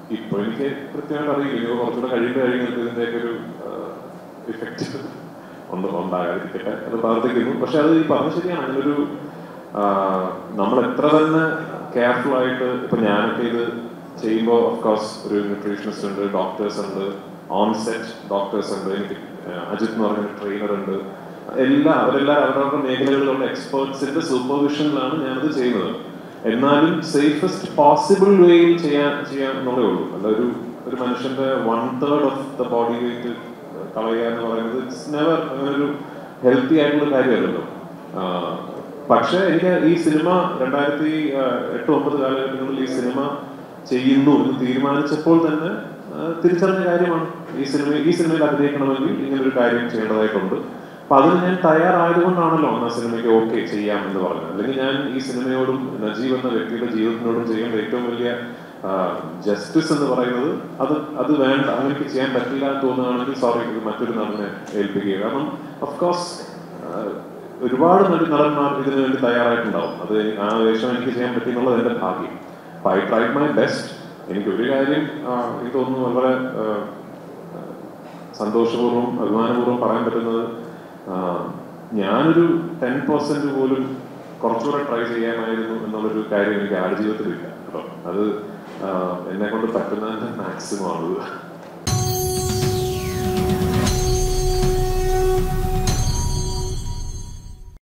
ഇപ്പൊ എനിക്ക് കൃത്യമായിട്ട് അറിയില്ല ഇനി കുറച്ചുകൂടെ കഴിയുമ്പോൾ കഴിയുമ്പോൾ ഇതിന്റെയൊക്കെ ഒരു ഇഫക്റ്റ് ഉണ്ട് ഉണ്ടാകാതിരിക്കട്ടെ അത് പ്രാർത്ഥിക്കുന്നു പക്ഷെ അത് ഈ പറഞ്ഞ ശരിയാണ് അങ്ങനൊരു നമ്മൾ എത്ര തന്നെ കെയർഫുൾ ആയിട്ട് ഇപ്പൊ ഞാനൊക്കെ ഇത് ചെയ്യുമ്പോൾ ഓഫ്കോഴ്സ് ഒരു ന്യൂട്രീഷനിസ്റ്റ് ഉണ്ട് ഡോക്ടേഴ്സ് ഉണ്ട് ഓൺസെറ്റ് ഡോക്ടേഴ്സ് ഉണ്ട് എനിക്ക് ആ, അജിത് എന്ന് പറഞ്ഞ ട്രെയിനർ ഉണ്ട് എല്ലാ അവരെല്ലാം അവരവരുടെ മേഖലകളിലുള്ള എക്സ്പേർട്സിന്റെ സൂപ്പർവിഷനിലാണ് ഞാനത് ചെയ്യുന്നത് എന്നാലും സേഫസ്റ്റ് പോസിബിൾ വേയിൽ ചെയ്യാൻ ചെയ്യാൻ എന്നുള്ളേ ഉള്ളൂ അല്ല ഒരു ഒരു മനുഷ്യന്റെ one third of the body weight കളയുക എന്ന് പറയുന്നത് ഇറ്റ്സ് നെവർ അങ്ങനെ ഒരു ഹെൽത്തി ആയിട്ടുള്ള കാര്യമല്ലല്ലോ ആഹ് പക്ഷേ എനിക്ക് ഈ സിനിമ രണ്ടായിരത്തി എട്ട് ഒമ്പത് കാലഘട്ടങ്ങളിൽ ഈ സിനിമ ചെയ്യുന്നു എന്ന് തീരുമാനിച്ചപ്പോൾ തന്നെ ആഹ് തിരിച്ചറിഞ്ഞ കാര്യമാണ് ഈ സിനിമ ഈ സിനിമയിൽ അഭിനയിക്കണമെങ്കിൽ ഇങ്ങനെ ഒരു കാര്യം ചെയ്യേണ്ടതായിട്ടുണ്ട് അപ്പൊ അതിന് ഞാൻ തയ്യാറായതുകൊണ്ടാണല്ലോ അന്ന് ആ സിനിമയ്ക്ക് ഓക്കെ ചെയ്യാം എന്ന് പറഞ്ഞത് അല്ലെങ്കിൽ ഞാൻ ഈ സിനിമയോടും നജീബ് എന്ന വ്യക്തിയുടെ ജീവിതത്തിനോടും ചെയ്യേണ്ട ഏറ്റവും വലിയ ജസ്റ്റിസ് എന്ന് പറയുന്നത് അത് അത് വേണ്ട അങ്ങനെ ചെയ്യാൻ പറ്റില്ല എന്ന് തോന്നുകയാണെങ്കിൽ സോറി ഇത് മറ്റൊരു നടനെ ഏൽപ്പിക്കുക കാരണം ഓഫ്കോഴ്സ് ഒരുപാട് നട- നടന്മാർ ഇതിനു വേണ്ടി തയ്യാറായിട്ടുണ്ടാവും അത് ആ വേഷം എനിക്ക് ചെയ്യാൻ പറ്റി എന്നുള്ളത് എൻ്റെ ഭാഗ്യം അപ്പൊ ഐ ട്രൈ മൈ ബെസ്റ്റ് എനിക്ക് ഒരു കാര്യം ആ, എനിക്ക് തോന്നുന്നു വളരെ ആ, സന്തോഷപൂർവ്വം അഭിമാനപൂർവ്വം പറയാൻ പറ്റുന്നത് ആ, ഞാനൊരു ടെൻ പെർസെന്റ് പോലും കുറച്ചുകൂടെ ട്രൈ ചെയ്യാമായിരുന്നു എന്നുള്ളൊരു കാര്യം എനിക്ക് ആടുജീവിതത്തിലില്ല കേട്ടോ അത് എന്നെ കൊണ്ട് പറ്റുന്നതിന്റെ മാക്സിമം ആണ്